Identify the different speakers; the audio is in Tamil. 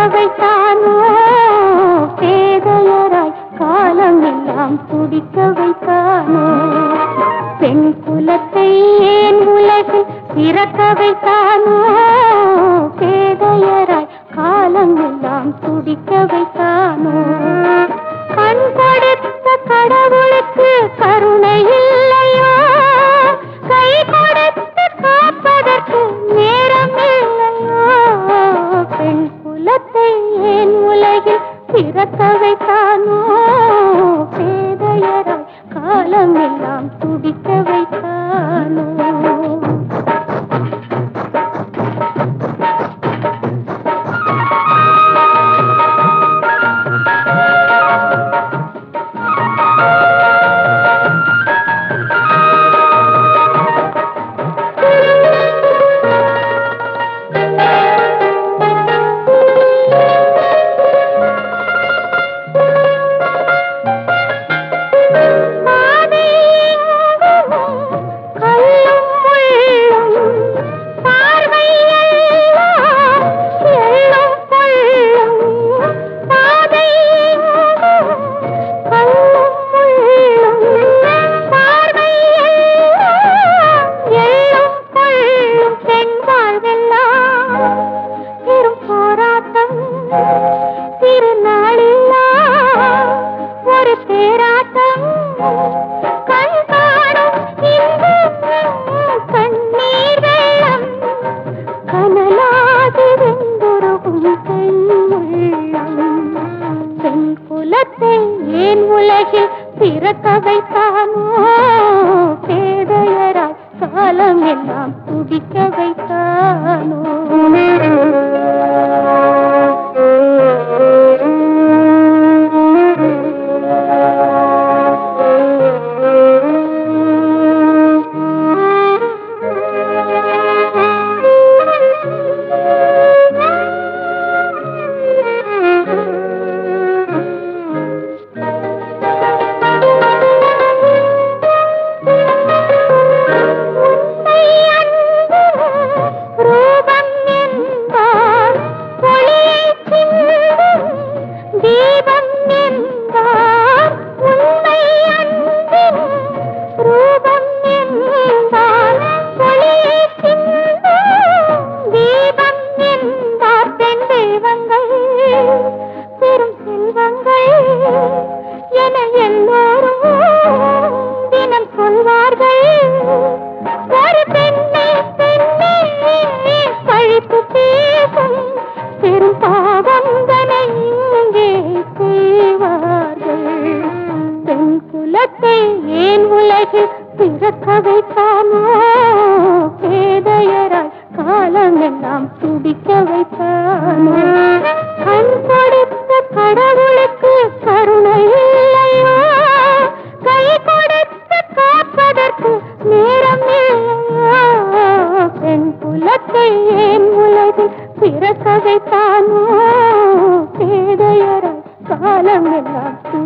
Speaker 1: வைத்தானோ பேதையராய் காலம் எல்லாம் துடிக்க வைத்தானோ பெண் குலத்தை ஏன் உலகில் பிறக்க வைத்தானோ பேதையராய் காலம் எல்லாம் துடிக்க வைத்தானோ கண் கொடுத்த கடவுளுக்கு கருணை இல்லையோ கை கொடுத்து காப்பதற்கு நேரம் இல்லையோ பெண் குலத்தை ஏன் உலகில் பிறக்க வைத்தானோ பேதையராய் காலம் எல்லாம் துடிக்க வைத்தானோ பாதை எங்கும் கல்லும் முள்ளும் பார்வை எல்லாம் எள்ளும் கொள்ளும் பாதை எங்கும் கல்லும் முள்ளும் பார்வை எல்லாம் எள்ளும் கொள்ளும் பெண் வாழ்வெல்லாம் பெரும் போராட்டம் திருநாளெல்லாம் ஒரு தேராட்டம் கண் காணும் இன்பம் கண்ணீர் வெள்ளம் கனலாது வெந்துருகும் கையுள்ளம் பெண் குலத்தை ஏன் உலகில் பிறக்க வைத்தானோ பேதையராய் காலம் எல்லாம் துடிக்க வைத்தானோ உன்னை அன்பு ரூபம் என்பார் ஒளியைச் சிந்தும் தீபம் என்பார் உன்னை அன்பின் ரூபம் என்பார் ஒளியைச் சிந்தும் தீபம் என்பார் பெண் தெய்வங்கள் பெரும் செல்வங்கள் என எல்லோரும் தினம் சொல்வார்கள் ஒரு பெண்ணே பெண்ணே பழித்து பேசும் பெரும் பாவந்தனை இங்கே செய்வார்கள் பெண் குலத்தை ஏன் உலகில் பிறக்க வைத்தானோ பேதையராய் காலம் எல்லாம் துடிக்க வைத்தானோ கண் கொடுத்த கடவுளுக்கு கருணை இல்லையோ கை கொடுத்து காப்பதற்கு நேரம் இல்லையோ பெண் குலத்தை ஏன் உலகில் பிறக்க வைத்தானோ பேதையராய் காலம் எல்லாம்